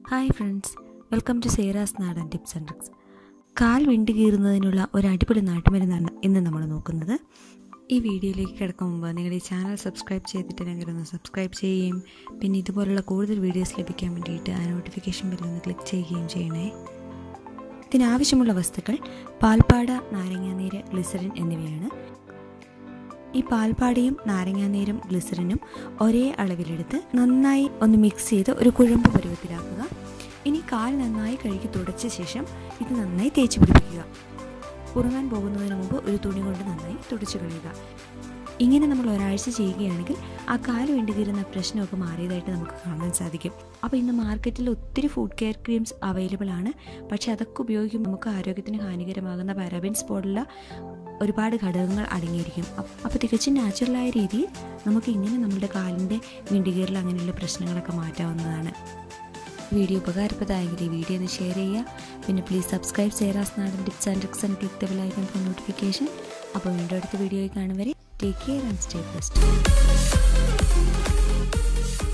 hi friends welcome to Sera's നാടൻ tips and tricks കാൽ വിണ്ട് കീറുന്നതിനുള്ള ഒരു അടിപൊളി നാട്ടുമരുന്നാണ് ഇന്ന് നമ്മൾ നോക്കുന്നത് ഈ വീഡിയോയിലേക്ക് കിടക്കും മുമ്പ് നിങ്ങൾ ഈ ചാനൽ സബ്സ്ക്രൈബ് ചെയ്തിട്ടില്ലെങ്കിൽ ഒന്ന് സബ്സ്ക്രൈബ് ചെയ്യുകയും പിന്നെ ഇതുപോലുള്ള കൂടുതൽ വീഡിയോസ് ലഭിക്കാൻ വേണ്ടിയിട്ട് ആ നോട്ടിഫിക്കേഷൻ ബെല്ലൊന്ന് ക്ലിക്ക് ചെയ്യുകയും ചെയ്യണേ ഇതിനാവശ്യമുള്ള വസ്തുക്കൾ പാൽപ്പാട നാരങ്ങാനീര് ഗ്ലിസറിൻ എന്നിവയാണ് ഈ പാൽപ്പാടിയും നാരങ്ങാനീരും ഗ്ലിസറിനും ഒരേ അളവിലെടുത്ത് നന്നായി ഒന്ന് മിക്സ് ചെയ്ത് ഒരു കുഴമ്പ് പരുവത്തിലാക്കുക ഇനി കാൽ നന്നായി കഴുകി തുടച്ച ശേഷം ഇത് നന്നായി തേച്ച് പിടിപ്പിക്കുക ഉറങ്ങാൻ പോകുന്നതിന് മുമ്പ് ഒരു തുണി കൊണ്ട് നന്നായി തുടച്ചു കളയുക ഇങ്ങനെ നമ്മൾ ഒരാഴ്ച ചെയ്യുകയാണെങ്കിൽ ആ കാല് വേണ്ടി തീരുന്ന പ്രശ്നമൊക്കെ മാറിയതായിട്ട് നമുക്ക് കാണാൻ സാധിക്കും അപ്പോൾ ഇന്ന് മാർക്കറ്റിൽ ഒത്തിരി ഫുഡ് കെയർ ക്രീംസ് അവൈലബിൾ ആണ് പക്ഷേ അതൊക്കെ ഉപയോഗിക്കുമ്പോൾ നമുക്ക് ആരോഗ്യത്തിന് ഹാനികരമാകുന്ന പാരാബിൻസ് പോലുള്ള ഒരുപാട് ഘടകങ്ങൾ അടങ്ങിയിരിക്കും അപ്പോൾ തികച്ചും നാച്ചുറലായ രീതിയിൽ നമുക്ക് ഇങ്ങനെ നമ്മുടെ കാലിൻ്റെ വിണ്ടുകീറിൽ അങ്ങനെയുള്ള പ്രശ്നങ്ങളൊക്കെ മാറ്റാവുന്നതാണ് വീഡിയോ ഉപകാരപ്രദമായെങ്കിൽ ഈ വീഡിയോ ഒന്ന് ഷെയർ ചെയ്യുക പിന്നെ പ്ലീസ് സബ്സ്ക്രൈബ് സേറാസ് നാടൻ tips and tricks and click the bell icon for notification അപ്പോൾ വീണ്ടും അടുത്ത വീഡിയോയിൽ കാണും വരെ take care and stay best